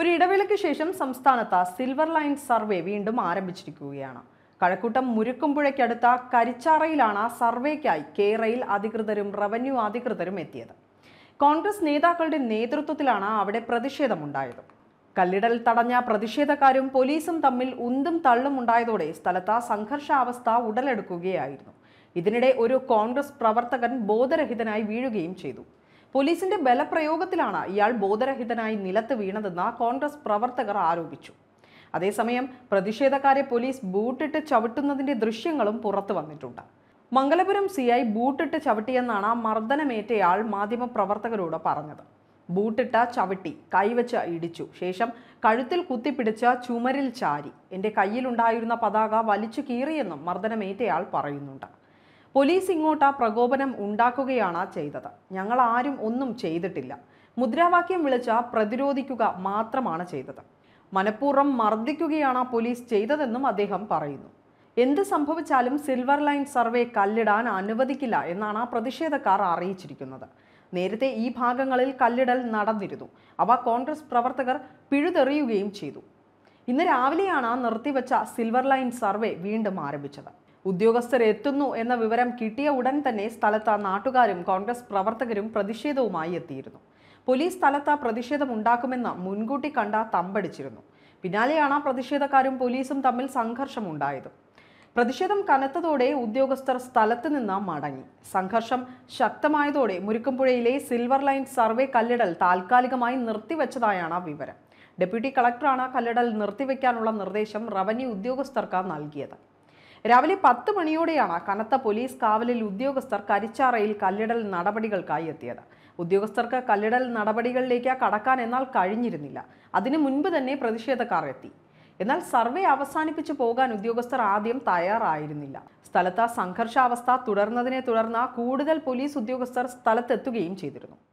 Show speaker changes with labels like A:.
A: ഒരു ഇടവേളയ്ക്ക് ശേഷം സംസ്ഥാനത്ത് സിൽവർ ലൈൻ സർവേ വീണ്ടും ആരംഭിച്ചിരിക്കുകയാണ് കഴക്കൂട്ടം മുരുക്കുംപുഴയ്ക്കടുത്ത കരിച്ചാറയിലാണ് സർവേക്കായി കേരയിൽ അധികൃതരും റവന്യൂ അധികൃതരും എത്തിയത് കോൺഗ്രസ് നേതാക്കളുടെ നേതൃത്വത്തിലാണ് അവിടെ പ്രതിഷേധമുണ്ടായത് കല്ലിടൽ തടഞ്ഞ പ്രതിഷേധക്കാരും പോലീസും തമ്മിൽ ഉന്തും തള്ളും ഉണ്ടായതോടെ സ്ഥലത്ത് സംഘർഷാവസ്ഥ ഉടലെടുക്കുകയായിരുന്നു ഇതിനിടെ ഒരു കോൺഗ്രസ് പ്രവർത്തകൻ ബോധരഹിതനായി വീഴുകയും ചെയ്തു പോലീസിന്റെ ബലപ്രയോഗത്തിലാണ് ഇയാൾ ബോധരഹിതനായി നിലത്ത് വീണതെന്ന് കോൺഗ്രസ് പ്രവർത്തകർ ആരോപിച്ചു അതേസമയം പ്രതിഷേധക്കാരെ പോലീസ് ബൂട്ടിട്ട് ചവിട്ടുന്നതിന്റെ ദൃശ്യങ്ങളും പുറത്തു വന്നിട്ടുണ്ട് മംഗലപുരം സി ഐ ബൂട്ടിട്ട് ചവിട്ടിയെന്നാണ് മർദ്ദനമേറ്റയാൾ മാധ്യമപ്രവർത്തകരോട് പറഞ്ഞത് ബൂട്ടിട്ട ചവിട്ടി കൈവച്ച് ഇടിച്ചു ശേഷം കഴുത്തിൽ കുത്തിപ്പിടിച്ച് ചുമരിൽ ചാരി എൻ്റെ കയ്യിലുണ്ടായിരുന്ന പതാക വലിച്ചു കീറിയെന്നും മർദ്ദനമേറ്റയാൾ പറയുന്നുണ്ട് പോലീസ് ഇങ്ങോട്ട് പ്രകോപനം ഉണ്ടാക്കുകയാണ് ചെയ്തത് ഞങ്ങൾ ആരും ഒന്നും ചെയ്തിട്ടില്ല മുദ്രാവാക്യം വിളിച്ച പ്രതിരോധിക്കുക മാത്രമാണ് ചെയ്തത് മനഃപൂർവ്വം മർദ്ദിക്കുകയാണ് പോലീസ് ചെയ്തതെന്നും അദ്ദേഹം പറയുന്നു എന്ത് സംഭവിച്ചാലും സിൽവർ ലൈൻ സർവേ കല്ലിടാൻ അനുവദിക്കില്ല എന്നാണ് പ്രതിഷേധക്കാർ അറിയിച്ചിരിക്കുന്നത് നേരത്തെ ഈ ഭാഗങ്ങളിൽ കല്ലിടൽ നടന്നിരുന്നു അവ കോൺഗ്രസ് പ്രവർത്തകർ പിഴുതെറിയുകയും ചെയ്തു ഇന്ന് രാവിലെയാണ് നിർത്തിവെച്ച സിൽവർ ലൈൻ സർവേ വീണ്ടും ആരംഭിച്ചത് ഉദ്യോഗസ്ഥർ എത്തുന്നു എന്ന വിവരം കിട്ടിയ ഉടൻ തന്നെ സ്ഥലത്ത് നാട്ടുകാരും കോൺഗ്രസ് പ്രവർത്തകരും പ്രതിഷേധവുമായി എത്തിയിരുന്നു പോലീസ് സ്ഥലത്ത് പ്രതിഷേധമുണ്ടാക്കുമെന്ന് മുൻകൂട്ടി കണ്ട തമ്പടിച്ചിരുന്നു പിന്നാലെയാണ് പ്രതിഷേധക്കാരും പോലീസും തമ്മിൽ സംഘർഷമുണ്ടായത് പ്രതിഷേധം കനത്തതോടെ ഉദ്യോഗസ്ഥർ സ്ഥലത്ത് നിന്ന് മടങ്ങി സംഘർഷം ശക്തമായതോടെ മുരുക്കമ്പുഴയിലെ സിൽവർ ലൈൻ സർവേ കല്ലിടൽ താൽക്കാലികമായി നിർത്തിവെച്ചതായാണ് വിവരം ഡെപ്യൂട്ടി കളക്ടറാണ് കല്ലിടൽ നിർത്തിവെക്കാനുള്ള നിർദ്ദേശം റവന്യൂ ഉദ്യോഗസ്ഥർക്ക് നൽകിയത് രാവിലെ പത്ത് മണിയോടെയാണ് കനത്ത പോലീസ് കാവലിൽ ഉദ്യോഗസ്ഥർ കരിച്ചാറയിൽ കല്ലിടൽ നടപടികൾക്കായി എത്തിയത് ഉദ്യോഗസ്ഥർക്ക് കല്ലിടൽ നടപടികളിലേക്ക് കടക്കാൻ എന്നാൽ കഴിഞ്ഞിരുന്നില്ല അതിനു മുൻപ് തന്നെ പ്രതിഷേധക്കാർ എത്തി എന്നാൽ സർവേ അവസാനിപ്പിച്ചു പോകാൻ ഉദ്യോഗസ്ഥർ ആദ്യം തയ്യാറായിരുന്നില്ല സ്ഥലത്ത് സംഘർഷാവസ്ഥ തുടർന്നതിനെ തുടർന്ന് കൂടുതൽ പോലീസ് ഉദ്യോഗസ്ഥർ സ്ഥലത്തെത്തുകയും ചെയ്തിരുന്നു